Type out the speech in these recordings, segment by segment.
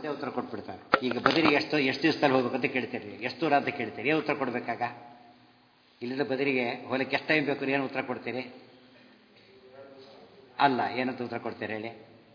ಒಂದೇ ಉತ್ತರ ಕೊಟ್ಬಿಡ್ತಾರೆ ಈಗ ಬದರಿಗೆ ಎಷ್ಟು ಎಷ್ಟು ದಿವಸದಲ್ಲಿ ಹೋಗ್ಬೇಕು ಅಂತ ಕೇಳ್ತೀರಿ ಎಷ್ಟು ದೂರ ಅಂತ ಕೇಳ್ತೀರಿ ಏನು ಉತ್ತರ ಕೊಡಬೇಕಾಗ ಇಲ್ಲಿಂದ ಬದರಿಗೆ ಹೋಗಲಿಕ್ಕೆ ಎಷ್ಟು ಟೈಮ್ ಬೇಕು ಏನು ಉತ್ತರ ಕೊಡ್ತೀರಿ ಅಲ್ಲ ಏನಂತ ಉತ್ತರ ಕೊಡ್ತೀರಿ ಹೇಳಿ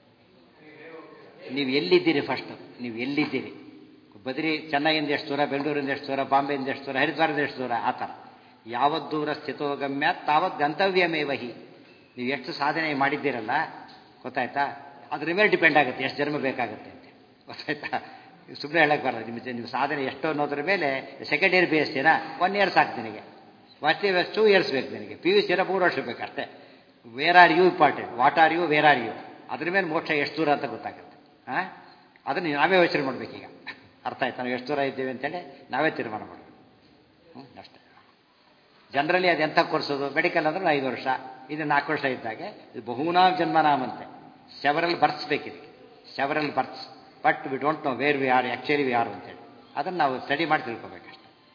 ನೀವು ಎಲ್ಲಿದ್ದೀರಿ ಫಸ್ಟ್ ನೀವು ಎಲ್ಲಿದ್ದೀರಿ ಬದರಿ ಚೆನ್ನೈಯಿಂದ ಎಷ್ಟು ದೂರ ಬೆಂಗಳೂರಿಂದ ಎಷ್ಟು ದೂರ ಬಾಂಬೆಯಿಂದ ಎಷ್ಟು ದೂರ ಹರಿದ್ವಾರದಿಂದ ಎಷ್ಟು ದೂರ ಆ ಥರ ಯಾವತ್ ದೂರ ಸ್ಥಿತೋಗಮ್ಯ ತಾವತ್ ಗಂತವ್ಯಮೇವಹಿ ನೀವು ಎಷ್ಟು ಸಾಧನೆ ಮಾಡಿದ್ದೀರಲ್ಲ ಗೊತ್ತಾಯ್ತಾ ಅದ್ರ ಮೇಲೆ ಡಿಪೆಂಡ್ ಆಗುತ್ತೆ ಎಷ್ಟು ಜನ್ಮ ಬೇಕಾಗುತ್ತೆ ಅಂತ ಗೊತ್ತಾಯ್ತಾ ಸುಮ್ಮನೆ ಹೇಳಕ್ಕೆ ಬರಲ್ಲ ನಿಮ್ಮ ನಿಮ್ಮ ಸಾಧನೆ ಎಷ್ಟು ಅನ್ನೋದ್ರ ಮೇಲೆ ಸೆಕೆಂಡ್ ಇಯರ್ ಬಿ ಎಸ್ ಸಿನ ಒನ್ ಇಯರ್ ಸಾಕು ನಿನಗೆ ಫಸ್ಟ್ ಇಯರ್ ಟೂ ಇಯರ್ಸ್ ಬೇಕು ನಿನಗೆ ಪಿ ಯು ಸಿನ ಮೂರು ವರ್ಷ ಬೇಕು ಅಷ್ಟೇ where are you important what are you where are you ಅದ್ರ ಮೇಲೆ ಮೋಕ್ಷ ಎಷ್ಟು ದೂರ ಅಂತ ಗೊತ್ತಾಗುತ್ತೆ ಹಾಂ ಅದನ್ನು ನಾವೇ ಯೋಚನೆ ಮಾಡಬೇಕೀಗ ಅರ್ಥ ಆಯ್ತು ನಾವು ಎಷ್ಟು ದೂರ ಇದ್ದೀವಿ ಅಂತೇಳಿ ನಾವೇ ತೀರ್ಮಾನ ಮಾಡಬೇಕು ಹ್ಞೂ ಅಷ್ಟೇ ಜನರಲಿ ಅದು ಎಂಥ ಕೋರ್ಸೋದು ಮೆಡಿಕಲ್ ಅಂದ್ರೆ ಐದು ವರ್ಷ ಇದು ನಾಲ್ಕು ವರ್ಷ ಇದ್ದಾಗೆ ಇದು ಬಹುನಾಮ್ ಜನ್ಮನಾಮಂತೆ ಸೆವರಲ್ ಬರ್ತ್ಸ್ ಬೇಕಿದೆ several births but we don't know where we are actually we are ಅಂತೇಳಿ ಅದನ್ನು ನಾವು ಸ್ಟಡಿ ಮಾಡಿ ತಿಳ್ಕೊಬೇಕಷ್ಟೆ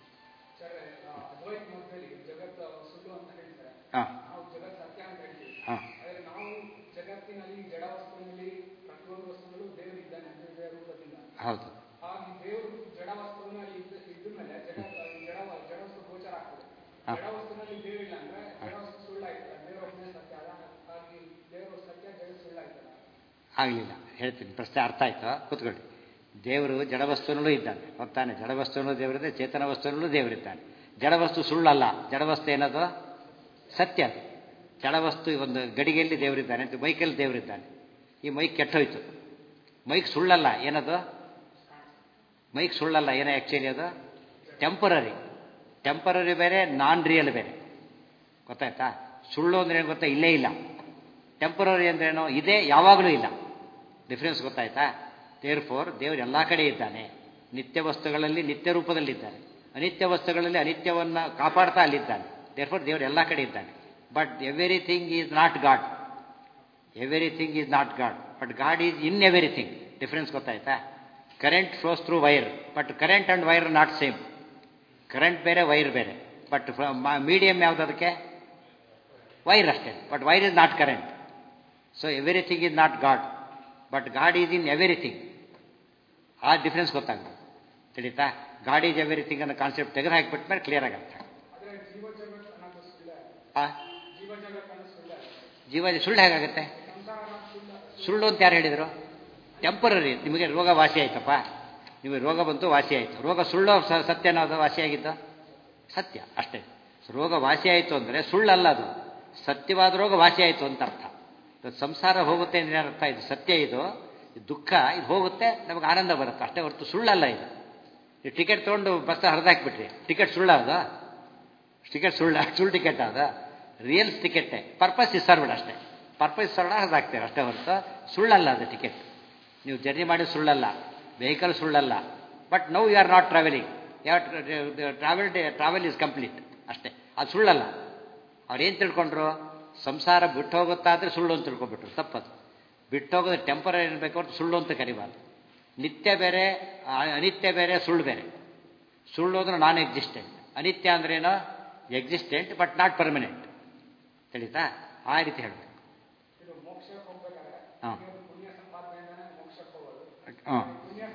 ಹಾಂ ಹಾಂ ಹೌದು ಹಾಂ ಆಗಲಿಲ್ಲ ಹೇಳ್ತೀನಿ ಪ್ರಶ್ನೆ ಅರ್ಥ ಆಯ್ತು ಕೂತ್ಕೊಳ್ಳಿ ದೇವರು ಜಡವಸ್ತುನಲ್ಲೂ ಇದ್ದಾನೆ ಗೊತ್ತಾನೆ ಜಡವಸ್ತುನಲ್ಲೂ ದೇವರಿದೆ ಚೇತನ ವಸ್ತುನಲ್ಲೂ ದೇವರಿದ್ದಾನೆ ಜಡವಸ್ತು ಸುಳ್ಳಲ್ಲ ಜಡವಸ್ತು ಏನದು ಸತ್ಯ ಅದು ಜಡವಸ್ತು ಒಂದು ಗಡಿಗೆಯಲ್ಲಿ ದೇವರಿದ್ದಾನೆ ಅಂತ ಮೈಕಲ್ಲಿ ದೇವರಿದ್ದಾನೆ ಈ ಮೈಕ್ ಕೆಟ್ಟೋಯ್ತು ಮೈಕ್ ಸುಳ್ಳಲ್ಲ ಏನದು ಮೈಕ್ ಸುಳ್ಳಲ್ಲ ಏನೋ ಆ್ಯಕ್ಚುಲಿ ಅದು ಟೆಂಪರರಿ ಟೆಂಪರರಿ ಬೇರೆ ನಾನ್ ರಿಯಲ್ ಬೇರೆ ಗೊತ್ತಾಯ್ತಾ ಸುಳ್ಳು ಅಂದ್ರೆ ಏನು ಗೊತ್ತಾ ಇಲ್ಲೇ ಇಲ್ಲ ಟೆಂಪರರಿ ಅಂದ್ರೇನು ಇದೆ ಯಾವಾಗಲೂ ಇಲ್ಲ ಡಿಫ್ರೆನ್ಸ್ ಗೊತ್ತಾಯ್ತಾ ದೇರ್ ಫೋರ್ ದೇವರು ಎಲ್ಲ ಕಡೆ ಇದ್ದಾನೆ ನಿತ್ಯ ವಸ್ತುಗಳಲ್ಲಿ ನಿತ್ಯ ರೂಪದಲ್ಲಿದ್ದಾನೆ ಅನಿತ್ಯ ವಸ್ತುಗಳಲ್ಲಿ ಅನಿತ್ಯವನ್ನು ಕಾಪಾಡ್ತಾ ಅಲ್ಲಿದ್ದಾನೆ ದೇರ್ ಫೋರ್ ದೇವರು ಎಲ್ಲ ಕಡೆ ಇದ್ದಾನೆ but everything is not God everything is not God but God is in everything difference ಗೊತ್ತಾಯ್ತಾ current flows through wire but current and wire not same current ಬೇರೆ ವೈರ್ ಬೇರೆ ಬಟ್ ಮೀಡಿಯಮ್ ಯಾವುದು ಅದಕ್ಕೆ wire ಅಷ್ಟೇ but wire is not current so everything is not God but God is in everything ಆ difference ಗೊತ್ತಾಗ್ತದೆ ತಿಳಿತಾ God is everything ಅನ್ನೋ concept ತೆಗೆದು ಹಾಕಿಬಿಟ್ಟ ಮೇಲೆ ಕ್ಲಿಯರ್ ಆಗುತ್ತೆ ಜೀವ ಸುಳ್ಳು ಹೇಗಾಗುತ್ತೆ ಸುಳ್ಳು ಅಂತ ಯಾರು ಹೇಳಿದರು ಟೆಂಪರರಿ ನಿಮಗೆ ರೋಗ ವಾಸಿ ಆಯ್ತಪ್ಪ ನಿಮಗೆ ರೋಗ ಬಂತು ವಾಸಿ ಆಯಿತು ರೋಗ ಸುಳ್ಳು ಸತ್ಯ ಅನ್ನೋದು ವಾಸಿಯಾಗಿದ್ದು ಸತ್ಯ ಅಷ್ಟೇ ರೋಗ ವಾಸಿ ಆಯಿತು ಅಂದರೆ ಸುಳ್ಳಲ್ಲ ಅದು ಸತ್ಯವಾದ ರೋಗ ವಾಸಿ ಆಯಿತು ಅಂತ ಅರ್ಥ ಇವತ್ತು ಸಂಸಾರ ಹೋಗುತ್ತೆ ಅಂದ್ರೆ ಅರ್ಥ ಇದು ಸತ್ಯ ಇದು ದುಃಖ ಇದು ಹೋಗುತ್ತೆ ನಮಗೆ ಆನಂದ ಬರುತ್ತೆ ಅಷ್ಟೇ ಹೊರತು ಸುಳ್ಳಲ್ಲ ಇದು ಈ ಟಿಕೆಟ್ ತೊಗೊಂಡು ಬಸ್ ಹರಿದಾಕ್ಬಿಟ್ರಿ ಟಿಕೆಟ್ ಸುಳ್ಳ ಅದು ಟಿಕೆಟ್ ಸುಳ್ಳ ಸುಳ್ಳು ಟಿಕೆಟ್ ಅದ ರಿಯಲ್ಸ್ ಟಿಕೆಟೇ ಪರ್ಪಸ್ ಇಸ್ ಸರ್ವ್ಡ್ ಅಷ್ಟೇ ಪರ್ಪಸ್ ಸರ್ವ್ಡ್ ಹರಿದಾಕ್ತೇವೆ ಅಷ್ಟೇ ಹೊರತು ಸುಳ್ಳಲ್ಲ ಅದು ಟಿಕೆಟ್ ನೀವು ಜರ್ನಿ ಮಾಡಿ ಸುಳ್ಳಲ್ಲ ವೆಹಿಕಲ್ ಸುಳ್ಳಲ್ಲ but now you are not travelling ಯಾವ ಟ್ರಾವೆಲ್ ಟ್ರಾವೆಲ್ ಇಸ್ ಕಂಪ್ಲೀಟ್ ಅಷ್ಟೇ ಅದು ಸುಳ್ಳಲ್ಲ ಅವ್ರೇನು ತಿಳ್ಕೊಂಡ್ರು ಸಂಸಾರ ಬಿಟ್ಟು ಹೋಗುತ್ತಾ ಅಂದರೆ ಸುಳ್ಳು ಅಂತ ತಿಳ್ಕೊಂಡ್ಬಿಟ್ರು ತಪ್ಪದು ಬಿಟ್ಟು ಹೋಗೋದು ಟೆಂಪರರಿ ಇರಬೇಕು ಅಂತ ಸುಳ್ಳು ಅಂತ ಕರಿಬಾರ್ದು ನಿತ್ಯ ಬೇರೆ ಅನಿತ್ಯ ಬೇರೆ ಸುಳ್ಳು ಬೇರೆ ಸುಳ್ಳು ಅಂದ್ರೆ ನಾನ್ ಎಕ್ಸಿಸ್ಟೆಂಟ್ ಅನಿತ್ಯ ಅಂದ್ರೇನು ಎಕ್ಸಿಸ್ಟೆಂಟ್ ಬಟ್ ನಾಟ್ ಪರ್ಮನೆಂಟ್ ತಿಳಿತಾ ಆ ರೀತಿ ಹೇಳಬೇಕು ಹಾಂ ಹಾಂ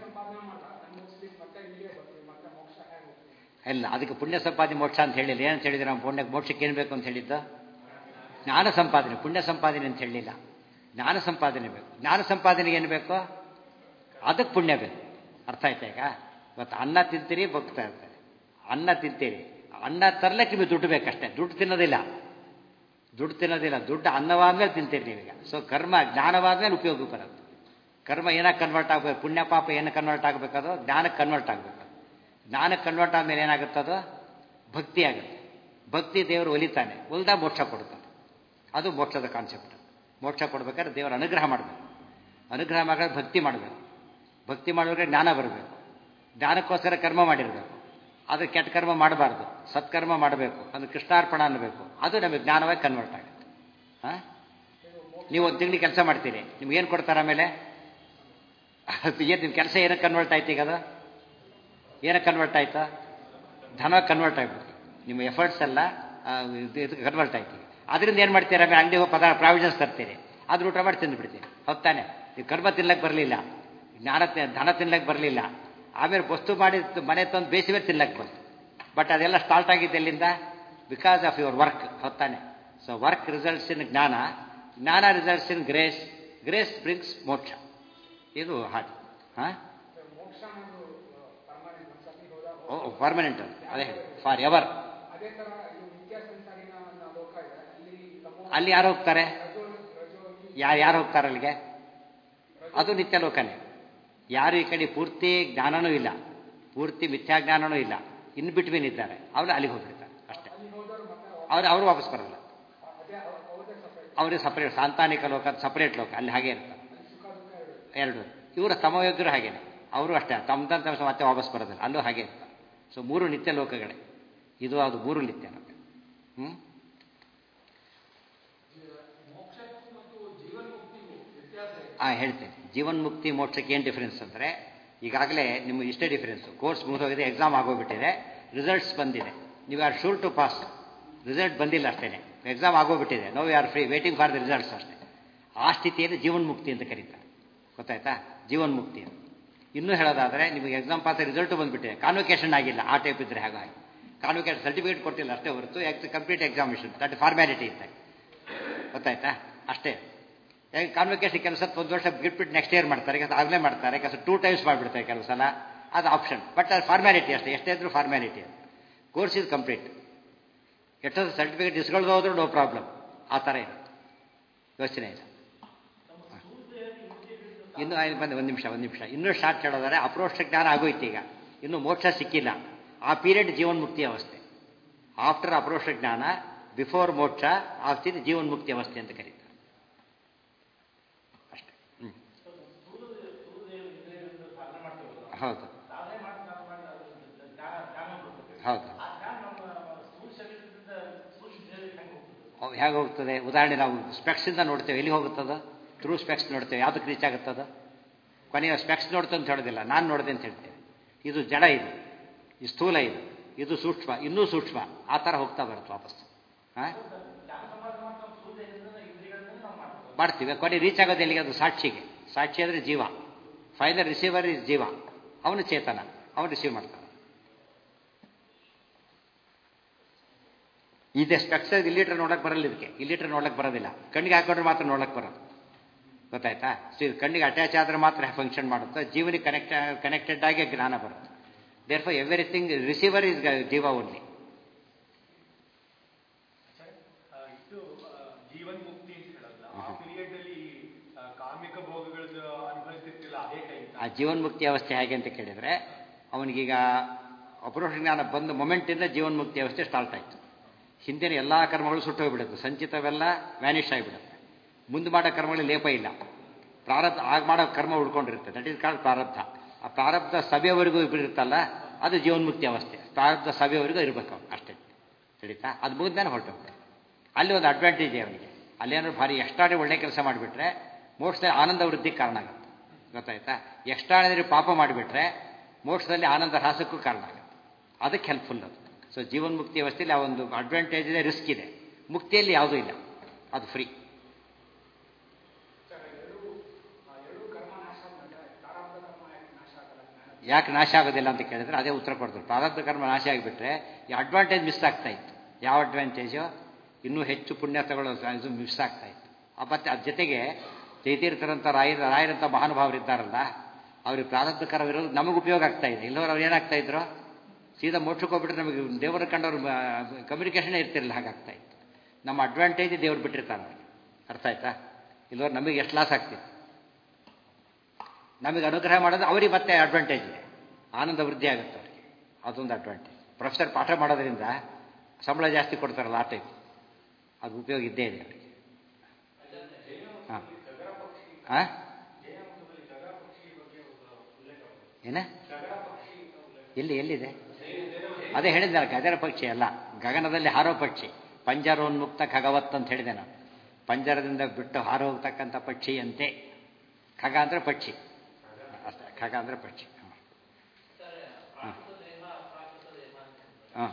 ಇಲ್ಲ ಅದಕ್ಕೆ ಪುಣ್ಯ ಸಂಪಾದನೆ ಮೋಕ್ಷ ಅಂತ ಹೇಳಿಲ್ಲ ಏನಂತ ಹೇಳಿದ್ರೆ ನಾವು ಪುಣ್ಯ ಮೋಕ್ಷಕ್ಕೆ ಏನು ಬೇಕು ಅಂತ ಹೇಳಿದ್ದು ಜ್ಞಾನ ಸಂಪಾದನೆ ಪುಣ್ಯ ಸಂಪಾದನೆ ಅಂತ ಹೇಳಲಿಲ್ಲ ಜ್ಞಾನ ಸಂಪಾದನೆ ಬೇಕು ಜ್ಞಾನ ಸಂಪಾದನೆಗೆ ಏನು ಬೇಕು ಅದಕ್ಕೆ ಪುಣ್ಯ ಬೇಕು ಅರ್ಥ ಆಯ್ತಾ ಈಗ ಇವತ್ತು ಅನ್ನ ತಿಂತೀರಿ ಬಗ್ತಾ ಇರ್ತಾರೆ ಅನ್ನ ತಿಂತೀರಿ ಅನ್ನ ತರ್ಲಿಕ್ಕೆ ನಿಮಗೆ ದುಡ್ಡು ಬೇಕಷ್ಟೇ ದುಡ್ಡು ತಿನ್ನೋದಿಲ್ಲ ದುಡ್ಡು ತಿನ್ನೋದಿಲ್ಲ ದುಡ್ಡು ಅನ್ನವಾದ್ಮೇಲೆ ತಿಂತೀರಿ ನೀವೀಗ ಸೊ ಕರ್ಮ ಜ್ಞಾನವಾದ್ಮೇಲೆ ಉಪಯೋಗ ಬರೋದು ಕರ್ಮ ಏನಕ್ಕೆ ಕನ್ವರ್ಟ್ ಆಗಬೇಕು ಪುಣ್ಯ ಪಾಪ ಏನಕ್ಕೆ ಕನ್ವರ್ಟ್ ಆಗಬೇಕದು ಜ್ಞಾನಕ್ಕೆ ಕನ್ವರ್ಟ್ ಆಗಬೇಕು ಜ್ಞಾನಕ್ಕೆ ಕನ್ವರ್ಟ್ ಆದಮೇಲೆ ಏನಾಗುತ್ತದು ಭಕ್ತಿ ಆಗುತ್ತೆ ಭಕ್ತಿ ದೇವರು ಒಲಿತಾನೆ ಒಲ್ದ ಮೋಕ್ಷ ಕೊಡ್ತಾನೆ ಅದು ಮೋಕ್ಷದ ಕಾನ್ಸೆಪ್ಟ್ ಮೋಕ್ಷ ಕೊಡ್ಬೇಕಾದ್ರೆ ದೇವರ ಅನುಗ್ರಹ ಮಾಡಬೇಕು ಅನುಗ್ರಹ ಮಾಡಿದ್ರೆ ಭಕ್ತಿ ಮಾಡಬೇಕು ಭಕ್ತಿ ಮಾಡಿದ್ರೆ ಜ್ಞಾನ ಬರಬೇಕು ಜ್ಞಾನಕ್ಕೋಸ್ಕರ ಕರ್ಮ ಮಾಡಿರಬೇಕು ಅದು ಕೆಟ್ಟ ಕರ್ಮ ಮಾಡಬಾರ್ದು ಸತ್ಕರ್ಮ ಮಾಡಬೇಕು ಅದು ಕೃಷ್ಣಾರ್ಪಣ ಅನ್ನಬೇಕು ಅದು ನಮಗೆ ಜ್ಞಾನವಾಗಿ ಕನ್ವರ್ಟ್ ಆಗುತ್ತೆ ಹಾಂ ನೀವು ಒಂದು ತಿಂಗಳಿಗೆ ಕೆಲಸ ಮಾಡ್ತೀರಿ ನಿಮ್ಗೇನು ಕೊಡ್ತಾರೆ ಆಮೇಲೆ ಏನು ನಿಮ್ಮ ಕೆಲಸ ಏನಕ್ಕೆ ಕನ್ವರ್ಟ್ ಆಯ್ತು ಈಗ ಅದು ಏನಕ್ಕೆ ಕನ್ವರ್ಟ್ ಆಯ್ತಾ ಧನ ಕನ್ವರ್ಟ್ ಆಗಿಬಿಡ್ತು ನಿಮ್ಮ ಎಫರ್ಟ್ಸ್ ಎಲ್ಲ ಇದು ಕನ್ವರ್ಟ್ ಆಯ್ತು ಅದರಿಂದ ಏನು ಮಾಡ್ತೀರಾ ಆಮೇಲೆ ಅಂಗಡಿ ಹೋಗಿ ಪದಾರ್ಥ ಪ್ರಾವಿಷನ್ಸ್ ತರ್ತೀರಿ ಅದ್ರ ಊಟ ಮಾಡಿ ತಿಂದುಬಿಡ್ತೀರಿ ಹೊತ್ತಾನೆ ನೀವು ಕರ್ಮ ತಿನ್ಲಕ್ಕೆ ಬರಲಿಲ್ಲ ಜ್ಞಾನ ತಿ- ಧನ ತಿನ್ಲಕ್ಕೆ ಬರಲಿಲ್ಲ ಆಮೇಲೆ ವಸ್ತು ಮಾಡಿ ತ- ಮನೆ ತಂದು ಬೇಸಿ ಮೇಲೆ ತಿನ್ಲಕ್ಕೆ ಬಂತು ಬಟ್ ಅದೆಲ್ಲ ಸ್ಟಾರ್ಟ್ ಆಗಿದ್ದು ಎಲ್ಲಿಂದ ಬಿಕಾಸ್ ಆಫ್ ಯುವರ್ ವರ್ಕ್ ಹೊತ್ತಾನೆ ಸೊ ವರ್ಕ್ ರಿಸಲ್ಟ್ಸ್ ಇನ್ ಜ್ಞಾನ ಜ್ಞಾನ results in grace grace brings ಮೋಕ್ಷ ಇದು ಹಾಗೆ ಹಾಂ ಓ ಪರ್ಮನೆಂಟ್ ಅದೇ ಫಾರ್ ಎವರ್ ಅಲ್ಲಿ ಯಾರು ಹೋಗ್ತಾರೆ ಯಾರು ಯಾರು ಹೋಗ್ತಾರೆ ಅಲ್ಲಿಗೆ ಅದು ನಿತ್ಯ ಲೋಕನೇ ಯಾರು ಈ ಕಡೆ ಪೂರ್ತಿ ಜ್ಞಾನನೂ ಇಲ್ಲ ಪೂರ್ತಿ ಮಿಥ್ಯಾಜ್ಞಾನನೂ ಇಲ್ಲ ಇನ್ ಬಿಟ್ವೀನ್ ಇದ್ದಾರೆ ಅವರು ಅಲ್ಲಿಗೆ ಹೋಗ್ಬಿಡ್ತಾರೆ ಅಷ್ಟೇ ಅವ್ರು ಅವರು ವಾಪಸ್ ಬರಲ್ಲ ಅವ್ರಿಗೆ ಸಪರೇಟ್ ಸಾಂತಾನಿಕ ಲೋಕ ಸಪರೇಟ್ ಲೋಕ ಅಲ್ಲಿ ಹಾಗೆ ಇರ್ತಾರೆ ಎರಡು ಇವರ ತಮಯೋಗ್ಯರು ಹಾಗೇನೆ ಅವರು ಅಷ್ಟೇ ತಮ್ಮದಂತ ಮತ್ತೆ ವಾಪಸ್ ಬರೋದಿಲ್ಲ ಅಲ್ಲೂ ಹಾಗೆ ಇರ್ತಾರೆ ಸೊ ಮೂರು ನಿತ್ಯ ಲೋಕಗಳೇ ಇದು ಅದು ಮೂರು ನಿತ್ಯ ಲೋಕ ಹ್ಞೂ ಹಾಂ ಹೇಳ್ತೇನೆ ಜೀವನ್ ಮುಕ್ತಿ ಮೋಕ್ಷಕ್ಕೆ ಏನು ಡಿಫರೆನ್ಸ್ ಅಂದರೆ ಈಗಾಗಲೇ ನಿಮಗೆ ಇಷ್ಟೇ ಡಿಫರೆನ್ಸು ಕೋರ್ಸ್ ಮುಗಿದೋಗಿದೆ ಎಕ್ಸಾಮ್ ಆಗೋಗ್ಬಿಟ್ಟಿದೆ ರಿಸಲ್ಟ್ಸ್ ಬಂದಿದೆ ನೀವು are sure to pass result ಬಂದಿಲ್ಲ ಅಷ್ಟೇ ಎಕ್ಸಾಮ್ ಆಗೋಗ್ಬಿಟ್ಟಿದೆ no you are free waiting for the results ಅಷ್ಟೇ ಆ ಸ್ಥಿತಿಯಲ್ಲಿ ಜೀವನ್ ಮುಕ್ತಿ ಅಂತ ಕರೀತಾರೆ ಗೊತ್ತಾಯ್ತಾ ಜೀವನ್ ಮುಕ್ತಿ ಅಂತ ಇನ್ನೂ ಹೇಳೋದಾದರೆ ನಿಮಗೆ ಎಕ್ಸಾಮ್ ಪಾಸ್ ರಿಸಲ್ಟು ಬಂದುಬಿಟ್ಟಿದೆ ಕಾನ್ವೊಕೇಶನ್ ಆಗಿಲ್ಲ ಆ ಟೈಪ್ ಇದ್ದರೆ ಹಾಗಾಗಿ ಕಾನ್ವೊಕೇಶನ್ ಸರ್ಟಿಫಿಕೇಟ್ ಕೊಟ್ಟಿಲ್ಲ ಅಷ್ಟೇ ಹೊರತು ಎಕ್ಸ್ ಕಂಪ್ಲೀಟ್ ಎಕ್ಸಾಮಿನೇಷನ್ ದಟ್ ಫಾರ್ಮ್ಯಾಲಿಟಿ ಇದ್ದ ಗೊತ್ತಾಯ್ತಾ ಅಷ್ಟೇ ಯಾಕೆ ಕಾನ್ವೊಕೇಶನ್ ಕೆಲಸ ಒಂದು ವರ್ಷ ಬಿಟ್ಬಿಟ್ಟು ನೆಕ್ಸ್ಟ್ ಇಯರ್ ಮಾಡ್ತಾರೆ ಕೆಲಸ ಆಗಲೇ ಮಾಡ್ತಾರೆ ಕೆಲಸ ಟೂ ಟೈಮ್ಸ್ ಮಾಡಿಬಿಡ್ತಾರೆ ಕೆಲವು ಸಲ ಅದು ಆಪ್ಷನ್ ಬಟ್ ಅದು ಫಾರ್ಮ್ಯಾಲಿಟಿ ಅಷ್ಟೇ ಎಷ್ಟೇ ಇದ್ರೂ ಫಾರ್ಮ್ಯಾಲಿಟಿ ಅದು ಕೋರ್ಸ್ ಇಸ್ ಕಂಪ್ಲೀಟ್ ಎಷ್ಟೊಂದು ಸರ್ಟಿಫಿಕೇಟ್ ಇಸ್ಕೊಳ್ದು ಹೋದ್ರೂ ನೋ ಪ್ರಾಬ್ಲಮ್ ಆ ಥರ ಇರುತ್ತೆ ಯೋಚನೆ ಇದೆ ಇನ್ನು ಐದು ಬಂದು ಒಂದು ನಿಮಿಷ ಒಂದು ನಿಮಿಷ ಇನ್ನೂ ಸ್ಟಾರ್ಟ್ ಹೇಳೋದಾದ್ರೆ ಅಪ್ರೋಕ್ಷ ಜ್ಞಾನ ಆಗೋಯ್ತು ಈಗ ಇನ್ನು ಮೋಕ್ಷ ಸಿಕ್ಕಿಲ್ಲ ಆ ಪೀರಿಯಡ್ ಜೀವನ್ಮುಕ್ತಿ ಅವಸ್ಥೆ ಆಫ್ಟರ್ ಅಪ್ರೋಕ್ಷ ಜ್ಞಾನ ಬಿಫೋರ್ ಮೋಕ್ಷ ಆ ಸ್ಥಿತಿ ಜೀವನ್ಮುಕ್ತಿ ಅವಸ್ಥೆ ಅಂತ ಕರೀತಾರೆ ಅಷ್ಟೇ ಹ್ಞೂ ಹೌದು ಹೌದು ಅವು ಹೇಗೆ ಹೋಗ್ತದೆ ಉದಾಹರಣೆ ನಾವು ಸ್ಪೆಕ್ಸಿಂದ ನೋಡ್ತೇವೆ ಎಲ್ಲಿ ಹೋಗುತ್ತದ ಥ್ರೂ ಸ್ಪೆಕ್ಸ್ ನೋಡ್ತೇವೆ ಯಾವುದಕ್ಕೆ ರೀಚ್ ಆಗುತ್ತದ ಕೊನೆಯ ಸ್ಪೆಕ್ಸ್ ನೋಡ್ತು ಅಂತ ಹೇಳೋದಿಲ್ಲ ನಾನು ನೋಡಿದೆ ಅಂತ ಹೇಳ್ತೇವೆ ಇದು ಜಡ ಇದು ಈ ಸ್ಥೂಲ ಇದು ಇದು ಸೂಕ್ಷ್ಮ ಇನ್ನೂ ಸೂಕ್ಷ್ಮ ಆ ಥರ ಹೋಗ್ತಾ ಬರುತ್ತೆ ವಾಪಸ್ ಹಾಂ ಮಾಡ್ತೀವಿ ಕೊನೆ ರೀಚ್ ಆಗೋದು ಎಲ್ಲಿಗೆ ಅದು ಸಾಕ್ಷಿಗೆ ಸಾಕ್ಷಿ ಅಂದರೆ ಜೀವ ಫೈನಲ್ ರಿಸೀವರ್ ಇಸ್ ಜೀವ ಅವನು ಚೇತನ ಅವನು ರಿಸೀವ್ ಮಾಡ್ತಾನೆ ಇದೆ ಸ್ಪೆಕ್ಸ್ ಇಲ್ಲಿಟ್ರೆ ನೋಡಕ್ಕೆ ಬರಲ್ಲ ಇದಕ್ಕೆ ಇಲ್ಲಿಟ್ರೆ ನೋಡಕ್ಕೆ ಬರೋದಿಲ್ಲ ಕಣ್ಣಿಗೆ ಹಾಕೊಂಡ್ರೆ ಮಾತ್ರ ನೋಡಕ್ಕೆ ಬರೋದು ಗೊತ್ತಾಯ್ತಾ ಸೊ ಇದು ಕಣ್ಣಿಗೆ ಅಟ್ಯಾಚ್ ಆದರೆ ಮಾತ್ರ ಫಂಕ್ಷನ್ ಮಾಡುತ್ತೆ ಜೀವನಿಗೆ ಕನೆಕ್ಟ್ ಕನೆಕ್ಟೆಡ್ ಆಗಿ ಜ್ಞಾನ ಬರುತ್ತೆ there for everything receiver is ಜೀವ ಓನ್ಲಿ ಇದು ಜೀವನ್ ಮುಕ್ತಿ ಅಂತ ಹೇಳಲ್ಲ ಆ ಪೀರಿಯಡ್ ಅಲ್ಲಿ ಆ, ಕಾಮಿಕ ಭೋಗಗಳದ್ದು ಅನುಭವಿಸ್ತಿರ್ತಿಲ್ಲ ಅದೇ ಟೈಮ್ ಆ ಜೀವನ್ಮುಕ್ತಿ ಅವಸ್ಥೆ ಹೇಗೆ ಅಂತ ಕೇಳಿದರೆ ಅವನಿಗೀಗ ಅಪರೋಕ್ಷ ಜ್ಞಾನ ಬಂದ ಮೊಮೆಂಟಿಂದ ಜೀವನ್ಮುಕ್ತಿ ಅವಸ್ಥೆ ಸ್ಟಾರ್ಟ್ ಆಯಿತು ಹಿಂದಿನ ಎಲ್ಲ ಕರ್ಮಗಳು ಸುಟ್ಟೋಗ್ಬಿಡುತ್ತೆ ಸಂಚಿತವೆಲ್ಲ ವ್ಯಾನಿಷ್ ಆಗಿಬಿಡುತ್ತೆ ಮುಂದೆ ಮಾಡೋ ಕರ್ಮಗಳಲ್ಲಿ ಲೇಪ ಇಲ್ಲ ಪ್ರಾರಬ್ಧ ಆಗ ಮಾಡೋ ಕರ್ಮ ಉಳ್ಕೊಂಡಿರುತ್ತೆ ದಟ್ ಇಸ್ ಕಾಲ್ಡ್ ಪ್ರಾರಬ್ಧ ಆ ಪ್ರಾರಬ್ಧ ಸಭೆಯವರೆಗೂ ಇರುತ್ತಲ್ಲ ಅದು ಜೀವನ್ಮುಕ್ತಿ ಅವಸ್ಥೆ ಪ್ರಾರಬ್ಧ ಸಭೆಯವರೆಗೂ ಇರಬೇಕು ಅವ್ನು ಅಷ್ಟೇ ತಿಳಿತಾ ಅದು ಮುಗಿದ್ಮೇಲೆ ಹೊರಟೋಗ್ತಾರೆ ಅಲ್ಲಿ ಒಂದು ಅಡ್ವಾಂಟೇಜ್ ಇದೆ ಅವನಿಗೆ ಅಲ್ಲೇನಾದ್ರು ಭಾರಿ ಎಷ್ಟಾಡಿ ಒಳ್ಳೆ ಕೆಲಸ ಮಾಡಿಬಿಟ್ರೆ ಮೋಕ್ಷದಲ್ಲಿ ಆನಂದ ವೃದ್ಧಿಗೆ ಕಾರಣ ಆಗುತ್ತೆ ಗೊತ್ತಾಯ್ತಾ ಎಷ್ಟಾಡಿದ್ರೆ ಪಾಪ ಮಾಡಿಬಿಟ್ರೆ ಮೋಕ್ಷದಲ್ಲಿ ಆನಂದ ಹ್ರಾಸಕ್ಕೂ ಕಾರಣ ಆಗುತ್ತೆ ಅದಕ್ಕೆ ಹೆಲ್ಪ್ಫುಲ್ ಅದು ಸೊ ಜೀವನ್ಮುಕ್ತಿ ವ್ಯವಸ್ಥೆಯಲ್ಲಿ ಆ ಒಂದು ಅಡ್ವಾಂಟೇಜ್ ಇದೆ ರಿಸ್ಕ್ ಇದೆ ಮುಕ್ತಿಯಲ್ಲಿ ಯಾವುದೂ ಇಲ್ಲ ಅದು ಫ್ರೀ ಯಾಕೆ ನಾಶ ಆಗೋದಿಲ್ಲ ಅಂತ ಕೇಳಿದ್ರೆ ಅದೇ ಉತ್ತರ ಕೊಡ್ತಾರೆ ಪ್ರಾರಬ್ಧ ಕರ್ಮ ನಾಶ ಆಗಿಬಿಟ್ರೆ ಈ ಅಡ್ವಾಂಟೇಜ್ ಮಿಸ್ ಆಗ್ತಾ ಇತ್ತು ಯಾವ ಅಡ್ವಾಂಟೇಜು ಇನ್ನೂ ಹೆಚ್ಚು ಪುಣ್ಯ ತಗೊಳ್ಳೋ ಇದು ಮಿಸ್ ಆಗ್ತಾ ಇತ್ತು ಆ ಮತ್ತೆ ಅದ್ರ ಜೊತೆಗೆ ಜೈತೀರ್ಥರಂಥ ರಾಯರ ರಾಯರಂಥ ಮಹಾನುಭಾವರಿದ್ದಾರಲ್ಲ ಅವ್ರಿಗೆ ಪ್ರಾರಬ್ಧ ಕರ್ಮ ಇರೋದು ನಮಗೆ ಉಪಯೋಗ ಆಗ್ತಾ ಇದೆ ಇಲ್ಲವ್ರು ಅವ್ರು ಏನಾಗ್ತಾ ಇದ್ರು ಸೀದಾ ಮೋಕ್ಷಕ್ಕೆ ಹೋಗ್ಬಿಟ್ರೆ ನಮಗೆ ದೇವರ ಕಂಡವ್ರು ಕಮ್ಯುನಿಕೇಷನೇ ಇರ್ತಿರಲಿಲ್ಲ ಹಾಗಾಗ್ತಾ ಇತ್ತು ನಮ್ಮ ಅಡ್ವಾಂಟೇಜ್ ದೇವ್ರು ಬಿಟ್ಟಿರ್ತಾರೆ ಅವ್ರಿಗೆ ಅರ್ಥ ಆಯ್ತಾ ಇಲ್ಲವ್ರು ನಮಗೆ ಎಷ್ಟು ಲಾಸ್ ಆಗ್ತಿತ್ತು ನಮಗೆ ಅನುಗ್ರಹ ಮಾಡೋದು ಅವರಿಗೆ ಮತ್ತೆ ಅಡ್ವಾಂಟೇಜ್ ಇದೆ ಆನಂದ ವೃದ್ಧಿ ಆಗುತ್ತೆ ಅವರಿಗೆ ಅದೊಂದು ಅಡ್ವಾಂಟೇಜ್ ಪ್ರೊಫೆಸರ್ ಪಾಠ ಮಾಡೋದ್ರಿಂದ ಸಂಬಳ ಜಾಸ್ತಿ ಕೊಡ್ತಾರಲ್ಲ ಆ ಟೈಪ್ ಅದು ಉಪಯೋಗ ಇದ್ದೇ ಇದೆ ಅವರಿಗೆ ಹಾಂ ಹಾಂ ಏನ ಎಲ್ಲಿ ಎಲ್ಲಿದೆ ಅದೇ ಹೇಳಿದ್ನಲ್ಲ ಗಗನ ಪಕ್ಷಿ ಅಲ್ಲ ಗಗನದಲ್ಲಿ ಹಾರೋ ಪಕ್ಷಿ ಪಂಜರೋನ್ಮುಕ್ತ ಖಗವತ್ ಅಂತ ಹೇಳಿದೆ ನಾನು ಪಂಜರದಿಂದ ಬಿಟ್ಟು ಹಾರು ಹೋಗ್ತಕ್ಕಂಥ ಪಕ್ಷಿಯಂತೆ ಖಗ ಅಂದರೆ ಪಕ್ಷಿ ಅಷ್ಟೇ ಖಗ ಅಂದರೆ ಪಕ್ಷಿ ಹಾಂ ಹಾಂ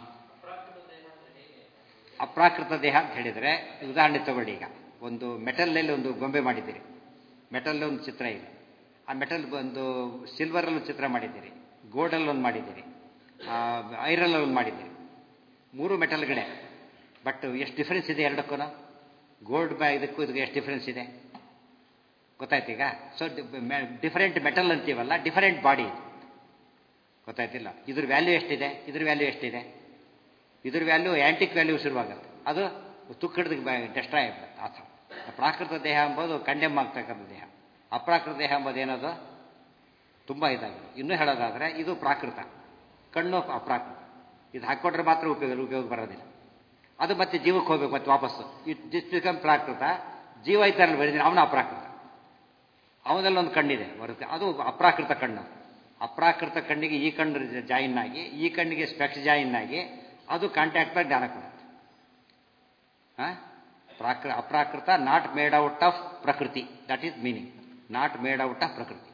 ಅಪ್ರಾಕೃತ ದೇಹ ಅಂತ ಹೇಳಿದರೆ ಉದಾಹರಣೆ ತಗೊಳ್ಳಿ ಈಗ ಒಂದು ಮೆಟಲ್ನಲ್ಲಿ ಒಂದು ಗೊಂಬೆ ಮಾಡಿದ್ದೀರಿ ಮೆಟಲ್ ಒಂದು ಚಿತ್ರ ಇದೆ ಆ ಮೆಟಲ್ ಒಂದು ಸಿಲ್ವರಲ್ಲಿ ಒಂದು ಚಿತ್ರ ಮಾಡಿದ್ದೀರಿ ಗೋಲ್ಡಲ್ಲಿ ಒಂದು ಮಾಡಿದ್ದೀರಿ ಐರನ್ನಲ್ಲಿ ಒಂದು ಮಾಡಿದ್ದೀರಿ ಮೂರು ಮೆಟಲ್ಗಳೇ ಬಟ್ ಎಷ್ಟು ಡಿಫ್ರೆನ್ಸ್ ಇದೆ ಎರಡಕ್ಕೂ ಗೋಲ್ಡ್ ಬ್ಯಾ ಇದಕ್ಕೂ ಇದಕ್ಕೆ ಎಷ್ಟು ಡಿಫ್ರೆನ್ಸ್ ಇದೆ ಗೊತ್ತಾಯ್ತು ಈಗ ಸೊ ಡಿಫರೆಂಟ್ ಮೆಟಲ್ ಅಂತೀವಲ್ಲ ಡಿಫರೆಂಟ್ ಬಾಡಿ ಗೊತ್ತಾಯ್ತಿಲ್ಲ ಇದ್ರ ವ್ಯಾಲ್ಯೂ ಎಷ್ಟಿದೆ ಇದ್ರ ವ್ಯಾಲ್ಯೂ ಎಷ್ಟಿದೆ ಇದ್ರ ವ್ಯಾಲ್ಯೂ ಆ್ಯಂಟಿಕ್ ವ್ಯಾಲ್ಯೂ ಶುರುವಾಗುತ್ತೆ ಅದು ತುಕ್ಕಿಡ್ದು ಡೆಸ್ಟ್ರಾಯ್ ಆಗ್ಬಿಡುತ್ತೆ ಆ ಥರ ಪ್ರಾಕೃತ ದೇಹ ಎಂಬುದು ಕಂಡೆಮ್ ಆಗ್ತಕ್ಕಂಥ ದೇಹ ಅಪ್ರಾಕೃತ ದೇಹ ಎಂಬುದು ಏನದು ತುಂಬ ಇದಾಗಿದೆ ಇನ್ನೂ ಹೇಳೋದಾದರೆ ಇದು ಪ್ರಾಕೃತ ಕಣ್ಣು ಅಪ್ರಾಕೃತ ಇದು ಹಾಕ್ಕೊಟ್ರೆ ಮಾತ್ರ ಉಪಯೋಗ ಉಪಯೋಗ ಬರೋದಿಲ್ಲ ಅದು ಮತ್ತೆ ಜೀವಕ್ಕೆ ಹೋಗ್ಬೇಕು ಮತ್ತೆ ವಾಪಸ್ಸು ಇಟ್ ದಿಸ್ ಬಿಕಮ್ ಪ್ರಾಕೃತ ಜೀವ ಇದ್ದಾರಲ್ಲ ಬರೀ ಅವನ ಅಪ್ರಾಕೃತ ಅವನಲ್ಲಿ ಒಂದು ಕಣ್ಣಿದೆ ಬರುತ್ತೆ ಅದು ಅಪ್ರಾಕೃತ ಕಣ್ಣು ಅಪ್ರಾಕೃತ ಕಣ್ಣಿಗೆ ಈ ಕಣ್ಣು ಜಾಯಿನ್ ಆಗಿ ಈ ಕಣ್ಣಿಗೆ ಸ್ಪೆಕ್ಸ್ ಜಾಯಿನ್ ಆಗಿ ಅದು ಕಾಂಟ್ಯಾಕ್ಟ್ ಜ್ಞಾನ ಕೊಡುತ್ತೆ ಹಾಂ ಪ್ರಾಕೃ ಅಪ್ರಾಕೃತ ನಾಟ್ ಮೇಡ್ ಔಟ್ ಆಫ್ ಪ್ರಕೃತಿ that is meaning not made out of ಪ್ರಕೃತಿ